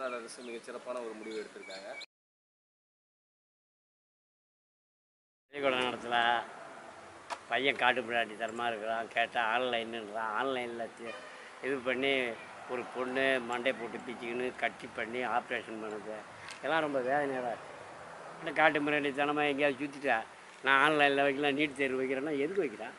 தமிழ்நாடு அரசு மிகச்சிறப்பான ஒரு முடிவு எடுத்திருக்காங்க பள்ளிக்கூடம் நடத்தல பையன் காட்டு பிராட்டி தரமாக இருக்கிறான் கேட்டால் ஆன்லைனுன்றான் ஆன்லைனில் இது பண்ணி ஒரு பொண்ணு மண்டை போட்டு பிச்சுக்கின்னு கட்டி பண்ணி ஆப்ரேஷன் பண்ணுது இதெல்லாம் ரொம்ப வேதனையாக இருக்குது இல்லை காட்டு மிராண்டி தனமாக எங்கேயாவது சுற்றிட்டா நான் ஆன்லைனில் வைக்கலாம் நீட் தேர்வு வைக்கிறேன்னா எதுக்கு வைக்கிறேன்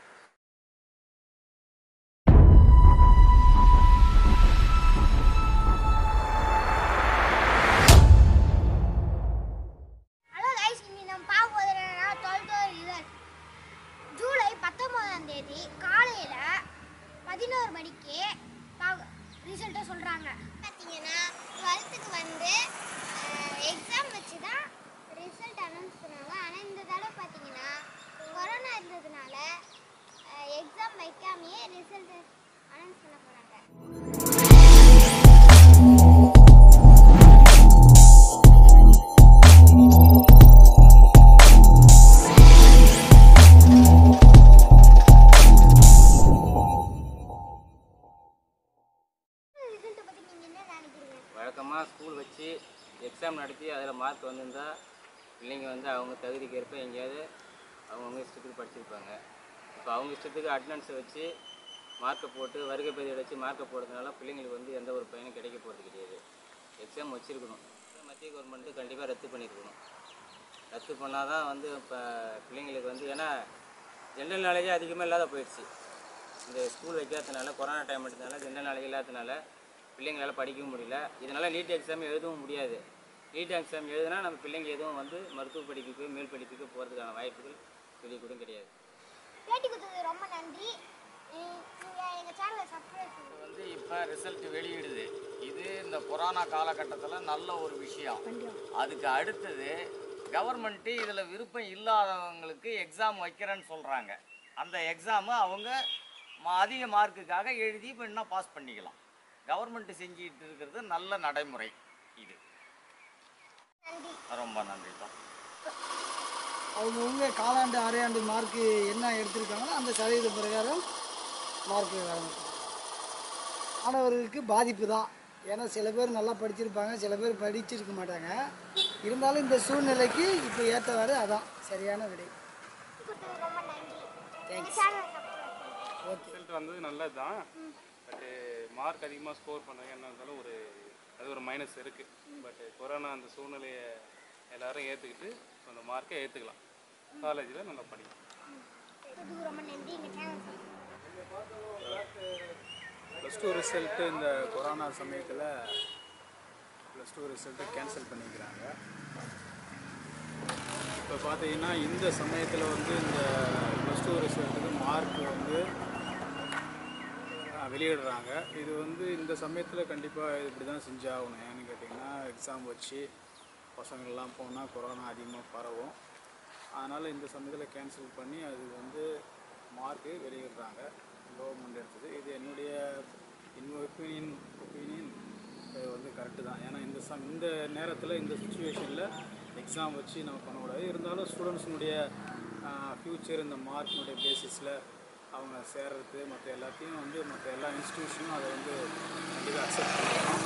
ஹலோ கைஸ் இன்னைக்கு நம்ம பார்க்க போகிறது என்னன்னா டுவெல்த் ரிசல்ட் ஜூலை பத்தொம்போதாம் தேதி காலையில் பதினோரு மணிக்கு ரிசல்ட்டை சொல்கிறாங்க பார்த்தீங்கன்னா டுவெல்த்துக்கு வந்து எக்ஸாம் வச்சு தான் ரிசல்ட் அனௌன்ஸ் பண்ணாங்க ஆனால் இந்த தடவை பார்த்தீங்கன்னா கொரோனா இருந்ததுனால எக்ஸாம் வைக்காமையே ரிசல்ட் அனௌன்ஸ் பண்ண போகிறாங்க ரிசல்ட்டை பற்றி நீங்கள் என்ன நினைக்கிறீங்க வழக்கமாக ஸ்கூல் வச்சு எக்ஸாம் நடத்தி அதில் மார்க் வந்திருந்தா பிள்ளைங்க வந்து அவங்க தகுதிக்கு ஏற்ப எங்கேயாவது அவங்கவுங்க இஷ்டத்துக்கு படிச்சிருப்பாங்க இப்போ அவங்க இஷ்டத்துக்கு அட்டண்டன்ஸை வச்சு மார்க்கை போட்டு வருகை பதிவு வச்சு மார்க்கை போடுறதுனால பிள்ளைங்களுக்கு வந்து எந்த ஒரு பயனும் கிடைக்க போகிறது கிடையாது எக்ஸாம் வச்சுருக்கணும் மத்திய கவர்மெண்ட்டு கண்டிப்பாக ரத்து பண்ணியிருக்கணும் ரத்து பண்ணால் தான் வந்து இப்போ பிள்ளைங்களுக்கு வந்து ஏன்னா ஜென்ரல் நாலேஜே அதிகமாக இல்லாத போயிடுச்சு இந்த ஸ்கூல் வைக்காததுனால கொரோனா டைம் எடுத்ததுனால ஜென்ரல் நாலேஜ் இல்லாததுனால பிள்ளைங்களால படிக்கவும் முடியல இதனால் நீட் எக்ஸாம் எழுதவும் முடியாது நீட் எக்ஸாம் எழுதுனா நம்ம பிள்ளைங்க எதுவும் வந்து மருத்துவ படிப்புக்கு மேல் படிப்புக்கு போகிறதுக்கான வாய்ப்புகள் துளி கூட கிடையாது பேட்டி கொடுத்தது ரொம்ப நன்றி நீங்கள் எங்கள் சேனலை சப்ஸ்கிரைப் பண்ணுங்கள் வந்து இப்போ ரிசல்ட் வெளியிடுது இது இந்த கொரோனா காலகட்டத்தில் நல்ல ஒரு விஷயம் அதுக்கு அடுத்தது கவர்மெண்ட்டு இதில் விருப்பம் இல்லாதவங்களுக்கு எக்ஸாம் வைக்கிறேன்னு சொல்கிறாங்க அந்த எக்ஸாமு அவங்க ம- அதிக மார்க்குக்காக எழுதி இப்போ இன்னும் பாஸ் பண்ணிக்கலாம் கவர்மெண்ட்டு செஞ்சிட்டு இருக்கிறது நல்ல நடைமுறை இது நன்றி ரொம்ப நன்றி தான் அவங்கவுங்க காலாண்டு அரையாண்டு மார்க்கு என்ன எடுத்திருக்காங்களோ அந்த சதவீத பிரகாரம் மார்க்கு வழங்கப்படும் மாணவர்களுக்கு பாதிப்பு தான் ஏன்னா சில பேர் நல்லா படிச்சிருப்பாங்க சில பேர் படிச்சிருக்க மாட்டாங்க இருந்தாலும் இந்த சூழ்நிலைக்கு இப்போ ஏற்றவாறு அதான் சரியான விடை கொடுத்தது ரொம்ப நன்றி எங்கள் தேங்க்ஸ் சேனலை சப்ஸ்கிரைப் பண்ணுங்கள் ஓகே ரிசல்ட் வந்தது நல்லது தான் பட்டு மார்க் அதிகமாக ஸ்கோர் பண்ணுறாங்க என்ன இருந்தாலும் ஒரு அது ஒரு மைனஸ் இருக்குது பட் கொரோனா அந்த சூழ்நிலையை எல்லாரும் ஏற்றுக்கிட்டு அந்த மார்க்கை ஏற்றுக்கலாம் காலேஜில் நல்லா படிக்கலாம் கொடுத்ததுக்கு ரொம்ப நன்றி எங்கள் channel subscribe plus two result இந்த கொரோனா சமயத்தில் ப்ளஸ் டூ ரிசல்ட்டை கேன்சல் பண்ணிக்கிறாங்க இப்போ பார்த்தீங்கன்னா இந்த சமயத்தில் வந்து இந்த ப்ளஸ் டூ ரிசல்ட்டுக்கு மார்க் வந்து அஹ், வெளியிடுறாங்க இது வந்து இந்த சமயத்தில் கண்டிப்பாக இப்படி தான் செஞ்சாகணும் ஏன்னு கேட்டிங்கன்னா எக்ஸாம் வச்சு பசங்கள்லாம் போனால் கொரோனா அதிகமாக பரவும் அதனால் இந்த சமயத்தில் கேன்சல் பண்ணி அது வந்து மார்க்கு வெளியிடுறாங்க கவர்மெண்ட் எடுத்தது இது என்னுடைய இன் ஒப்பீனியன் ஒப்பீனியன் இது வந்து கரெக்டு தான் ஏன்னா இந்த சம் இந்த நேரத்தில் இந்த சுச்சுவேஷனில் எக்ஸாம் வச்சு நம்ம பண்ணக்கூடாது இருந்தாலும் ஸ்டூடெண்ட்ஸினுடைய ஃப்யூச்சர் இந்த மார்க்கினுடைய பேசிஸில் அவங்க சேர்றது மற்ற எல்லாத்தையும் வந்து மற்ற எல்லா இன்ஸ்டியூஷனும் அதை வந்து கண்டிப்பாக அக்செப்ட் பண்ணணும்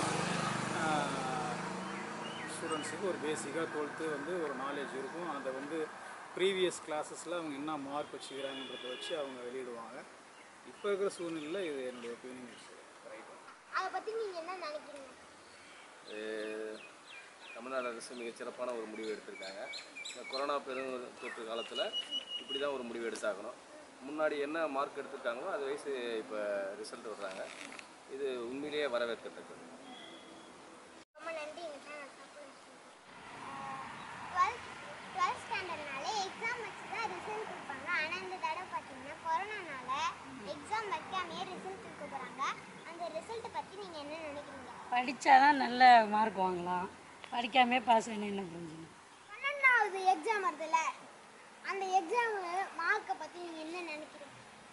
ஸ்டூடெண்ட்ஸுக்கு ஒரு பேசிக்காக டுவெல்த்து வந்து ஒரு நாலேஜ் இருக்கும் அதை வந்து ப்ரீவியஸ் கிளாஸஸில் அவங்க என்ன மார்க் வச்சுக்கிறாங்கன்றத வச்சு அவங்க வெளியிடுவாங்க இப்போ இருக்கிற சூழ்நிலையில் இது என்னுடைய ஒப்பீனியன் ரைட் அதை பற்றி நீங்கள் என்ன நினைக்கிறீங்க இது தமிழ்நாடு அரசு மிகச்சிறப்பான ஒரு முடிவு எடுத்திருக்காங்க இந்த கொரோனா பெருந்தொற்று காலத்தில் இப்படி தான் ஒரு முடிவு எடுத்தாகணும் முன்னாடி என்ன மார்க் எடுத்திருக்காங்களோ அது வயசு இப்போ ரிசல்ட் வர்றாங்க இது உண்மையிலேயே வரவேற்கத்தக்கது ரொம்ப நன்றி எங்கள் சேனல் சப்ஸ்கிரைப் டுவெல்த் டுவெல்த் ஸ்டாண்டர்ட்னாலே எக்ஸாம் வச்சு தான் ரிசல்ட் கொடுப்பாங்க ஆனால் இந்த தடவை பார்த்தீங்கன்னா கொரோனானால எக்ஸாம் வைக்காமையே ரிசல்ட் கொடுக்க போகிறாங்க அந்த ரிசல்ட்டை பற்றி நீங்கள் என்ன நினைக்கிறீங்க படித்தாதான் நல்ல மார்க் வாங்கலாம் படிக்காமே பாஸ் பண்ணி என்ன புரிஞ்சுக்கணும் பன்னெண்டாவது எக்ஸாம் வருதுல்ல அந்த எக்ஸாம் மார்க்கை பற்றி நீங்கள் என்ன நினைக்கிறீங்க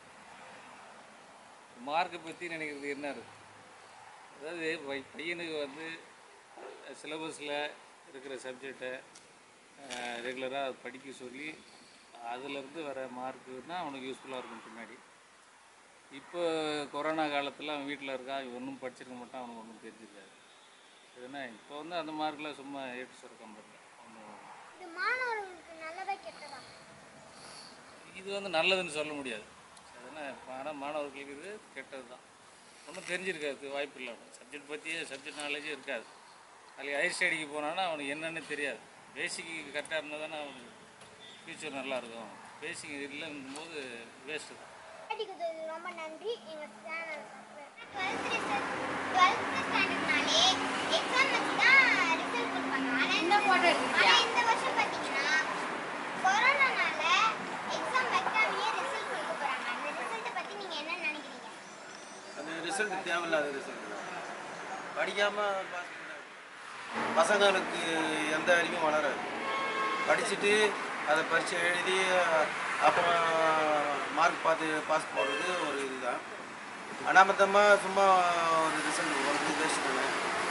மார்க்கை பற்றி நினைக்கிறது என்ன இருக்கு அதாவது பை- பையனுக்கு வந்து சிலபஸில் இருக்கிற சப்ஜெக்டை ரெகுலராக படிக்க சொல்லி அதுலேருந்து வர மார்க்கு தான் அவனுக்கு யூஸ்ஃபுல்லாக இருக்கும் பின்னாடி இப்போ கொரோனா காலத்தில் அவன் வீட்டில் இருக்கான் ஒன்றும் படிச்சிருக்க மாட்டான் அவனுக்கு ஒன்றும் தெரிஞ்சிருக்காது இதுனா இப்போ வந்து அந்த மார்க்கில் சும்மா ஏட்டு சுரக்கம் பண்ணல ஒன்றும் இது மாணவர்களுக்கு நல்லதா கெட்டதா இது வந்து நல்லதுன்னு சொல்ல முடியாது அதனால் ஆனால் மாணவர்களுக்கு இது கெட்டது தான் ஒன்றும் தெரிஞ்சிருக்காது வாய்ப்பு இல்லை சப்ஜெக்ட் பற்றியே சப்ஜெக்ட் நாலேஜே இருக்காது அதில் ஹையர் ஸ்டடிக்கு போனான்னா அவனுக்கு என்னன்னு தெரியாது பேசிக்கு கரெக்டாக இருந்தால் தானே அவனுக்கு ஃப்யூச்சர் நல்லாயிருக்கும் பேசிக் இல்லைங்கும் போது வேஸ்ட்டு தான் படிக்கிறது ரொம்ப நன்றி எங்க சேனல் டுவெல்த் ரிசல்ட் டுவெல்த் ஸ்டாண்டர்ட்னாலே எக்ஸாம் வச்சு தான் ரிசல்ட் கொடுப்பாங்க ஆனால் இந்த ஆனால் இந்த வருஷம் பார்த்தீங்கன்னா கொரோனானால எக்ஸாம் வைக்காமயே ரிசல்ட் கொடுக்க போறாங்க அந்த ரிசல்ட்டை பற்றி நீங்கள் என்ன நினைக்கிறீங்க அந்த ரிசல்ட் தேவையில்லாத ரிசல்ட் படிக்காமல் பாஸ் பசங்களுக்கு எந்த அறிவும் வளராது படிச்சுட்டு அதை பரீட்சை எழுதி அப்புறம் மார்க் பார்த்து பாஸ் போடுறது ஒரு இதுதான் அனாமத்தமாக சும்மா ஒரு ரிசல்ட் ஒரு வேஸ்ட் தானே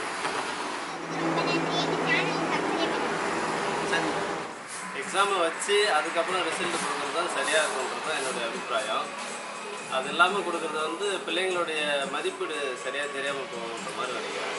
சரி எக்ஸாமை வச்சு அதுக்கப்புறம் ரிசல்ட் கொடுக்குறது தான் சரியாக இருக்குன்றது தான் என்னுடைய அபிப்பிராயம் அது இல்லாமல் கொடுக்குறது வந்து பிள்ளைங்களுடைய மதிப்பீடு சரியாக தெரியாமல் போகுன்ற மாதிரி நினைக்கிறேன்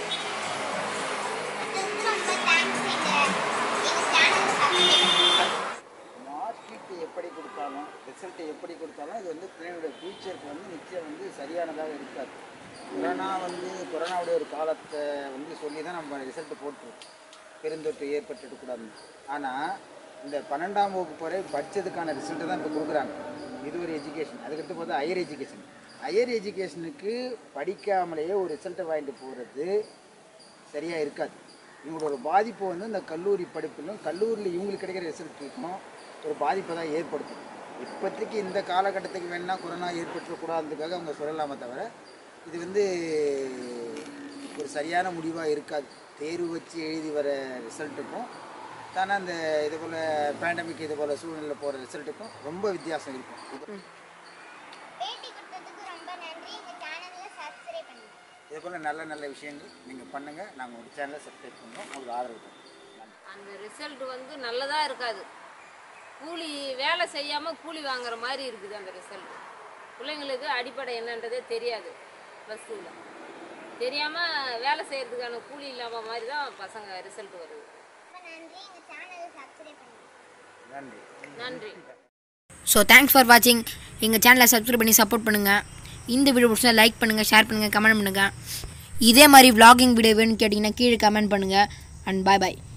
மார்க் ஷீட் எப்படி கொடுத்தாலும் ரிசல்ட் எப்படி கொடுத்தாலும் இது வந்து பிள்ளைங்களோட ஃப்யூச்சருக்கு வந்து நிச்சயம் வந்து சரியானதாக இருக்காது கொரோனா வந்து கொரோனாவுடைய ஒரு காலத்தை வந்து சொல்லி தான் நம்ம ரிசல்ட் போட்டுருக்கோம் பெருந்தொற்று ஏற்பட்டுக்கூடாதுன்னு ஆனால் இந்த பன்னெண்டாம் வகுப்பு வரை படித்ததுக்கான ரிசல்ட்டை தான் இப்போ கொடுக்குறாங்க இது ஒரு எஜுகேஷன் அதுக்கடுத்து பார்த்தா ஹையர் எஜுகேஷன் ஹையர் எஜுகேஷனுக்கு படிக்காமலேயே ஒரு ரிசல்ட்டை வாங்கிட்டு போகிறது சரியாக இருக்காது இவங்களோட பாதிப்பு வந்து இந்த கல்லூரி படிப்பிலும் கல்லூரியில் இவங்களுக்கு கிடைக்கிற ரிசல்ட்டுக்கும் ஒரு பாதிப்பை தான் ஏற்படுத்தும் இப்போதைக்கு இந்த காலகட்டத்துக்கு வேணால் கொரோனா ஏற்பட்டுறக்கூடாதுக்காக அவங்க சொல்லலாமே தவிர இது வந்து ஒரு சரியான முடிவாக இருக்காது தேர்வு வச்சு எழுதி வர ரிசல்ட்டுக்கும் தானே அந்த இது போல் பேண்டமிக் இது போல் சூழ்நிலை போகிற ரிசல்ட்டுக்கும் ரொம்ப வித்தியாசம் இருக்கும் இது பேட்டி கொடுத்ததுக்கு ரொம்ப நன்றி எங்க சேனல்ல சப்ஸ்கிரைப் பண்ணுங்க இது போல் நல்ல நல்ல விஷயங்கள் நீங்கள் பண்ணுங்கள் நாங்கள் உங்கள் சேனலை சப்ஸ்கிரைப் பண்ணுறோம் உங்களுக்கு ஆதரவு தரோம் அந்த ரிசல்ட் வந்து நல்லதாக இருக்காது கூலி வேலை செய்யாமல் கூலி வாங்குற மாதிரி இருக்குது அந்த ரிசல்ட் பிள்ளைங்களுக்கு அடிப்படை என்னன்றதே தெரியாது ப்ளஸ் டூவில் தெரியாமல் வேலை செய்கிறதுக்கான கூலி இல்லாமல் மாதிரி தான் பசங்க ரிசல்ட் வருது ரொம்ப நன்றி எங்க சேனலை சப்ஸ்கிரைப் பண்ணுங்க நன்றி நன்றி ஸோ தேங்க்ஸ் ஃபார் வாட்சிங் எங்கள் சேனலை சப்ஸ்கிரைப் பண்ணி சப்போர்ட் பண்ணுங்கள் இந்த வீடியோ பிடிச்சா லைக் பண்ணுங்கள் ஷேர் பண்ணுங்கள் கமெண்ட் பண்ணுங்கள் இதே மாதிரி vlogging வீடியோ வேணும்னு கேட்டிங்கன்னா கீழே கமெண்ட் பண்ணுங்கள் அண்ட் பாய் பாய்